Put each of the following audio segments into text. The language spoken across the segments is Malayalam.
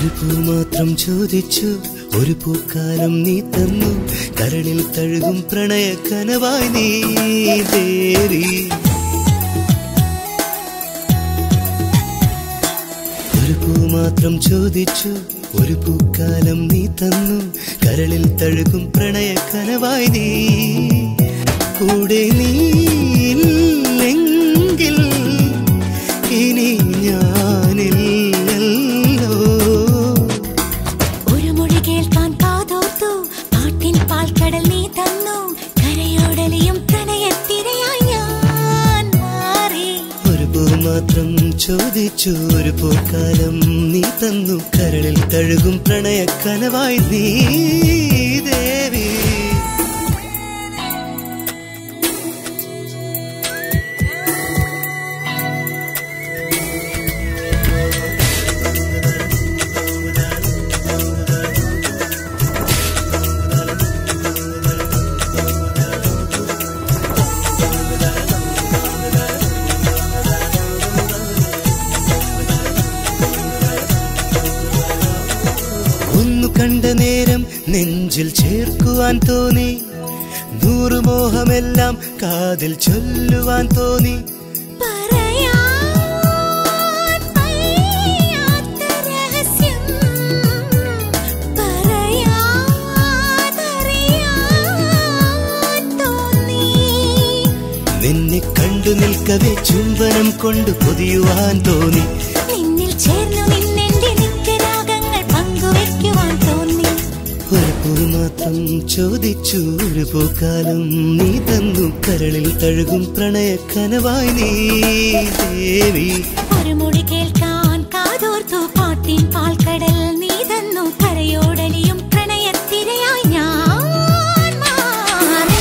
ഒരു പൂ മാത്രം ചോദിച്ചു ഒരു പൂക്കാലം നീ തന്നു കരളിൽ തഴുകും പ്രണയ കനവായി നീ ദേവി ഒരു പൂ മാത്രം ചോദിച്ചു ഒരു പൂക്കാലം നീ തന്നു കരളിൽ തഴുകും പ്രണയ കനവായി നീ കൂടെ നീല്ലെങ്കിൽ ഇനി ഞാനില്ലല്ലോ ഒരു മൊഴി കേൾക്കാൻ കാതോർത്തു പാട്ടിൻ പാൽക്കടൽ നീ തന്നു കരയോടലിയും പ്രണയത്തിരയായി ഞാൻ മാറി ഒരു പൂ മാത്രം ചോദിച്ചു ഒരു പൂക്കാലം നീ തന്നു കരളിൽ തഴുകും പ്രണയ കനവായി നീ ദേവി ഒന്നു കണ്ട നേരം നെഞ്ചിൽ ചേർക്കുവാൻ തോന്നി നൂറു മോഹമെല്ലാം കാതിൽ ചൊല്ലുവാൻ തോന്നി പറയാൻ വയ്യാത്ത രഹസ്യം പറയാതറിയാൻ തോന്നി നിന്നെ കണ്ടു നിൽക്കവേ ചുംബനം കൊണ്ട് പൊതിയുവാൻ തോന്നി നിന്നിൽ ചേർന്നു നിന്നെന്റെ നിത്യരാഗങ്ങൾ പങ്കുവെക്കുവാൻ തോന്നി ഒരു പൂ മാത്രം ചോദിച്ചു ഒരു പൂക്കാലം നീ തന്നു കരളിൽ തഴുകും പ്രണയ കനവായി നീ ദേവി ഒരു മൊഴി കേൾക്കാൻ കാതോർത്തു പാട്ടിൻ പാൽക്കടൽ നീ തന്നു കരയോടലിയും പ്രണയത്തിരയായി ഞാൻ മാറി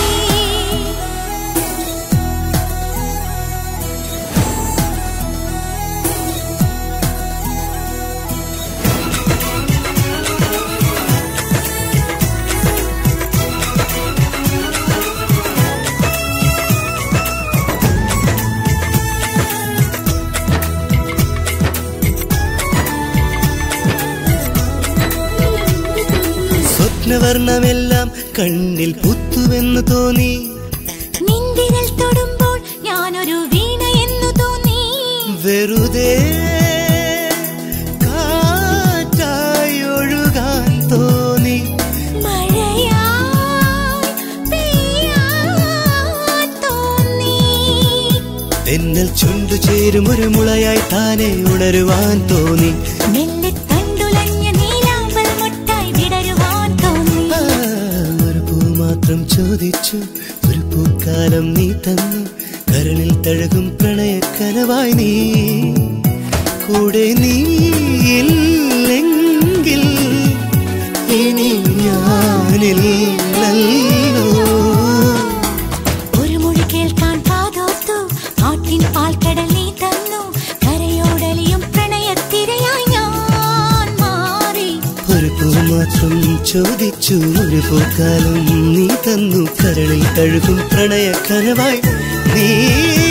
സ്വപ്നവർണ്ണമെല്ലാം കണ്ണിൽ പുത്തുവെന്ന് തോന്നി നിന്തിരൽ തൊടുമ്പോൾ ഞാനൊരു വീണ എന്നു തോന്നി വെറുതെ കാറ്റായി ഒഴുകാൻ തോന്നി മഴയായി പെയ്യാൻ തോന്നി തെന്നൽ ചുണ്ടു ചേരും ഒരു മുളയായി താനെ ഉണരുവാൻ തോന്നി മെല്ലെ തണ്ടുലഞ്ഞ നീലാമ്പൽ മുട്ടായി വിടരുവാൻ തോന്നി ആ, ഒരു പൂ മാത്രം ചോദിച്ചു ഒരു പൂക്കാലം നീ തന്നു കരളിൽ തഴുകും പ്രണയ കനവായി നീ കൂടെ നീയില്ലെങ്കിൽ ഇനി ഞാനില്ലല്ലോ ഒരു മൊഴി കേൾക്കാൻ കാതോർത്തു പാട്ടിൻ പാൽക്കടൽ നീ തന്നു കരയോടലിയും പ്രണയത്തിരയായി ഞാൻ മാറി ഒരു പൂ മാത്രം ചോദിച്ചു ഒരു പൂക്കാലം നീ തന്നു കരളിൽ തഴുകും പ്രണയ കനവായി നീ